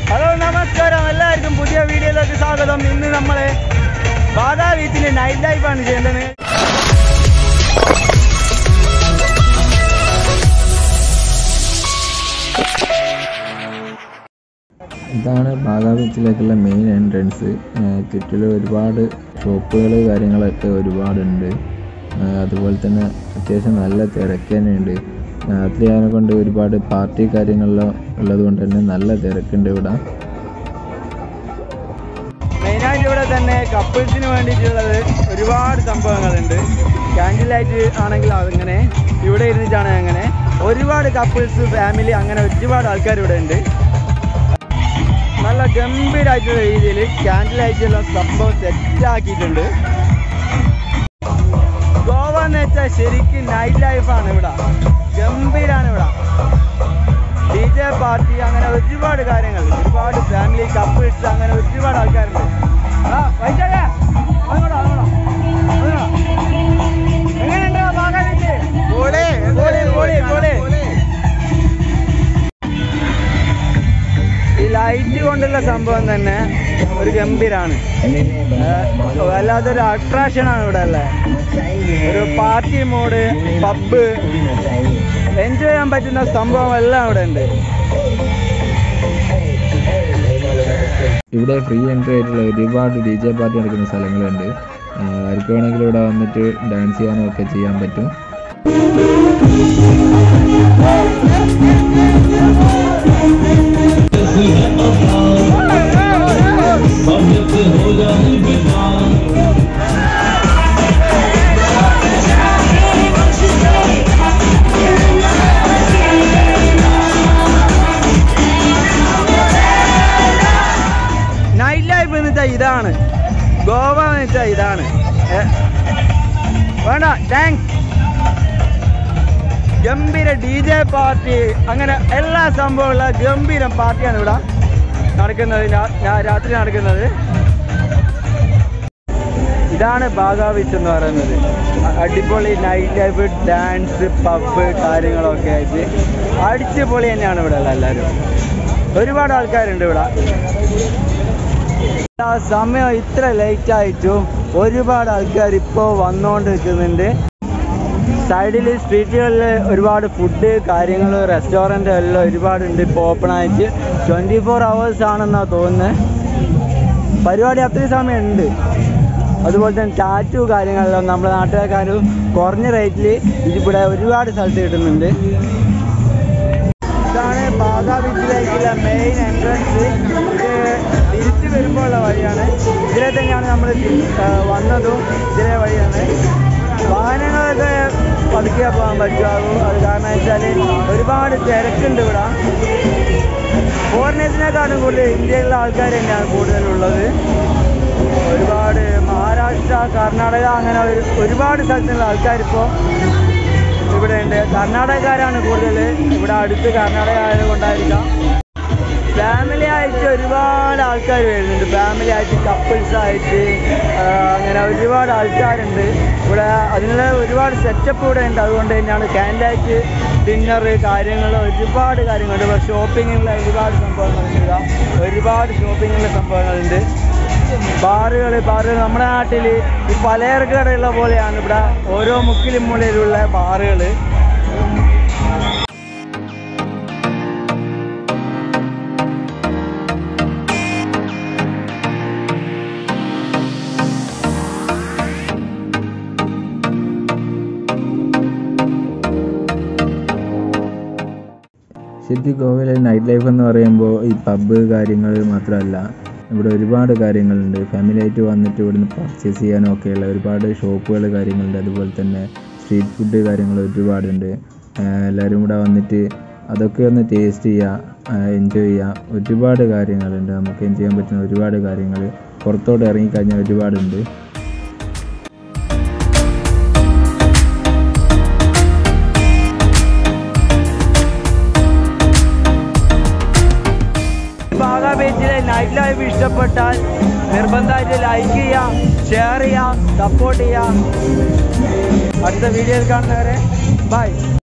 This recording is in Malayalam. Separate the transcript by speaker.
Speaker 1: ഹലോ നമസ്കാരം എല്ലാവർക്കും പുതിയ വീഡിയോയിലേക്ക് സ്വാഗതം ഇന്ന് നമ്മള് ബാധാ ബീച്ചിലെ നൈറ്റ് ലൈഫാണ് ചെയ്യുന്നത്
Speaker 2: ഇതാണ് ബാഗാ ബീച്ചിലേക്കുള്ള മെയിൻ എൻട്രൻസ് ചുറ്റിലും ഒരുപാട് ഷോപ്പുകൾ കാര്യങ്ങളൊക്കെ ഒരുപാടുണ്ട് ഏഹ് അതുപോലെ തന്നെ അത്യാവശ്യം നല്ല തിരക്ക് തന്നെയുണ്ട് രാത്രി ആയതിനെ കൊണ്ട് ഒരുപാട് പാർട്ടി കാര്യങ്ങളിലോ ഉള്ളത് കൊണ്ട് തന്നെ നല്ല തിരക്കുണ്ട് ഇവിടെ
Speaker 1: മെയിനായിട്ട് ഇവിടെ തന്നെ കപ്പിൾസിന് വേണ്ടിയിട്ടുള്ളത് ഒരുപാട് സംഭവങ്ങളുണ്ട് ക്യാൻഡിൽ ലൈറ്റ് ആണെങ്കിൽ അങ്ങനെ ഇവിടെ ഇരുന്നിട്ടാണ് അങ്ങനെ ഒരുപാട് കപ്പിൾസ് ഫാമിലി അങ്ങനെ ഒരുപാട് ആൾക്കാർ ഇവിടെ ഉണ്ട് നല്ല ഗംഭീരമായിട്ടുള്ള രീതിയിൽ ക്യാൻഡിൽ ലൈറ്റുള്ള സംഭവം സെറ്റാക്കിയിട്ടുണ്ട് ഗോവ എന്ന് വെച്ചാൽ ശരിക്കും നൈറ്റ് ലൈഫാണ് ഇവിടെ ഗംഭീരാണ് ഇവിടെ ഡി ജെ പാർട്ടി അങ്ങനെ ഒരുപാട് കാര്യങ്ങൾ ഒരുപാട് ഫാമിലി കപ്പിൾസ് അങ്ങനെ ഒരുപാട് ആൾക്കാരുണ്ട് ആ, വൈശാഖേ, അങ്ങോട്ടോ, അങ്ങോട്ടോ, അങ്ങോട്ടോ. എങ്ങനെയുണ്ട് ബാഗാബീച്ച്? പൊളി, പൊളി, പൊളി. ഈ ലൈറ്റ് കൊണ്ടുള്ള സംഭവം തന്നെ ഒരു ഗംഭീരാണ് ഏഹ്, വല്ലാത്തൊരു അട്രാക്ഷൻ ആണ് ഇവിടെ ഉള്ളത് ഒരു പാർട്ടി മോഡ് പബ്ബ് എൻജോയ് ചെയ്യാൻ പറ്റുന്ന സംഭവം എല്ലാം ഇവിടെ ഉണ്ട്
Speaker 2: ഇവിടെ ഫ്രീ എൻട്രി ആയിട്ടുള്ള ഒരുപാട് ഡി ജെ പാർട്ടി നടക്കുന്ന സ്ഥലങ്ങളുണ്ട് ഏഹ് ആർക്ക് വേണമെങ്കിലും ഇവിടെ വന്നിട്ട് ഡാൻസ് ചെയ്യാനും ഒക്കെ ചെയ്യാൻ പറ്റും
Speaker 1: നൈറ്റ് ലൈഫ് എന്ന് വെച്ചാൽ ഇതാണ് ഗോവ എന്ന് വെച്ചാൽ ഇതാണ് ഏ, വേണ്ട താങ്ക്സ് ഗംഭീര ഡി ജെ പാർട്ടി അങ്ങനെ എല്ലാ സംഭവമുള്ള ഗംഭീരം പാർട്ടിയാണ് ഇവിടെ നടക്കുന്നത് രാ- രാ- രാത്രി നടക്കുന്നത് ഇതാണ് ബാഗാ ബീച്ച് എന്ന് പറയുന്നത് അ- അടിപൊളി നൈറ്റ് ലൈഫ് ഡാൻസ് പബ് കാര്യങ്ങളൊക്കെ ആയിട്ട് അടിച്ചുപൊളി തന്നെയാണ് ഇവിടെ ഉള്ള എല്ലാവരും ഒരുപാട് ആൾക്കാരുണ്ട് ഇവിടെ ആ സമയം ഇത്ര ലേറ്റ് ആയിട്ടും ഒരുപാട് ആൾക്കാർ ഇപ്പോൾ വന്നുകൊണ്ടിരിക്കുന്നുണ്ട് സൈഡിൽ സ്ട്രീറ്റുകളിൽ ഒരുപാട് ഫുഡ് കാര്യങ്ങൾ റെസ്റ്റോറൻ്റ് എല്ലാം ഒരുപാടുണ്ട് ഇപ്പോൾ ഓപ്പൺ ആയിട്ട് ട്വൻറ്റി ഫോർ അവേഴ്സ് ആണെന്നാണ് തോന്നുന്നത് പരിപാടി അത്രയും സമയം ഉണ്ട് അതുപോലെ തന്നെ ടാറ്റു കാര്യങ്ങളെല്ലാം നമ്മുടെ നാട്ടുകാർക്കാരും കുറഞ്ഞ റേറ്റിൽ ഇതിവിടെ ഒരുപാട് സ്ഥലത്ത് കിട്ടുന്നുണ്ട് ഇതാണ് ബാഗാ ബീച്ചിലേക്കുള്ള മെയിൻ എൻട്രൻസ് ഇത് തിരിച്ചു വരുമ്പോഴുള്ള വഴിയാണ് ഇതിലെ തന്നെയാണ് നമ്മൾ വന്നതും ഇതിലെ വഴിയാണ് വാഹനങ്ങളൊക്കെ പതുക്കെ പോകാൻ പറ്റുമാകും അത് കാരണം വെച്ചാൽ ഒരുപാട് തിരക്കുണ്ട് ഇവിടെ ഫോറിനേഴ്സിനെക്കാളും കൂടുതൽ ഇന്ത്യയിലുള്ള ആൾക്കാർ തന്നെയാണ് കൂടുതലുള്ളത് ഒരുപാട് മഹാരാഷ്ട്ര കർണാടക അങ്ങനെ ഒരു ഒരുപാട് സ്ഥലത്തുള്ള ആൾക്കാരിപ്പോൾ ഇവിടെ ഉണ്ട് കർണാടകക്കാരാണ് കൂടുതൽ ഇവിടെ അടുത്ത് കർണാടക ആയതുകൊണ്ടായിരിക്കാം ഫാമിലി ആയിട്ട് ഒരുപാട് ആൾക്കാർ വരുന്നുണ്ട് ഫാമിലി ആയിട്ട് കപ്പിൾസ് ആയിട്ട് ആ, അങ്ങനെ ഒരുപാട് ആൾക്കാരുണ്ട് ഇവിടെ അതിനുള്ള ഒരുപാട് സെറ്റപ്പ് ഇവിടെ ഉണ്ട് അതുകൊണ്ട് തന്നെയാണ് ക്യാൻഡായിട്ട് ഡിന്നർ കാര്യങ്ങൾ ഒരുപാട് കാര്യങ്ങളുണ്ട് ഇവിടെ ഷോപ്പിങ്ങിനുള്ള ഒരുപാട് സംഭവങ്ങളുണ്ട് ഇതാ. ഒരുപാട് ഷോപ്പിങ്ങിനുള്ള സംഭവങ്ങളുണ്ട് ബാറുകൾ ബാറുകൾ നമ്മുടെ നാട്ടിൽ ഈ പലചരക്കടയുള്ള പോലെയാണ് ഇവിടെ ഓരോ മുക്കിലും മൂലയിലുള്ള ബാറുകൾ
Speaker 2: ശരിക്കും ഗോവയിലെ നൈറ്റ് ലൈഫ് എന്ന് പറയുമ്പോൾ ഈ പബ്ബ് കാര്യങ്ങൾ മാത്രമല്ല ഇവിടെ ഒരുപാട് കാര്യങ്ങളുണ്ട് ഫാമിലി ആയിട്ട് വന്നിട്ട് ഇവിടുന്ന് പർച്ചേസ് ചെയ്യാനും ഒക്കെയുള്ള ഒരുപാട് ഷോപ്പുകൾ കാര്യങ്ങളുണ്ട് അതുപോലെ തന്നെ സ്ട്രീറ്റ് ഫുഡ് കാര്യങ്ങൾ ഒരുപാടുണ്ട് ആഹ് എല്ലാവരും ഇവിടെ വന്നിട്ട് അതൊക്കെ ഒന്ന് ടേസ്റ്റ് ചെയ്യുക എൻജോയ് ചെയ്യുക ഒരുപാട് കാര്യങ്ങളുണ്ട് നമുക്ക് എൻജോയ് ചെയ്യാൻ പറ്റുന്ന ഒരുപാട് കാര്യങ്ങൾ പുറത്തോട്ട് ഇറങ്ങിക്കഴിഞ്ഞാൽ ഒരുപാടുണ്ട്
Speaker 1: ബാഗാ ബീച്ചിലെ നൈറ്റ് ലൈഫ് ഇഷ്ടപ്പെട്ടാൽ നിർബന്ധമായിട്ട് ലൈക്ക് ചെയ്യാം ഷെയർ ചെയ്യാം സപ്പോർട്ട് ചെയ്യാം അടുത്ത വീഡിയോയിൽ കാണുന്നവരെ ബൈ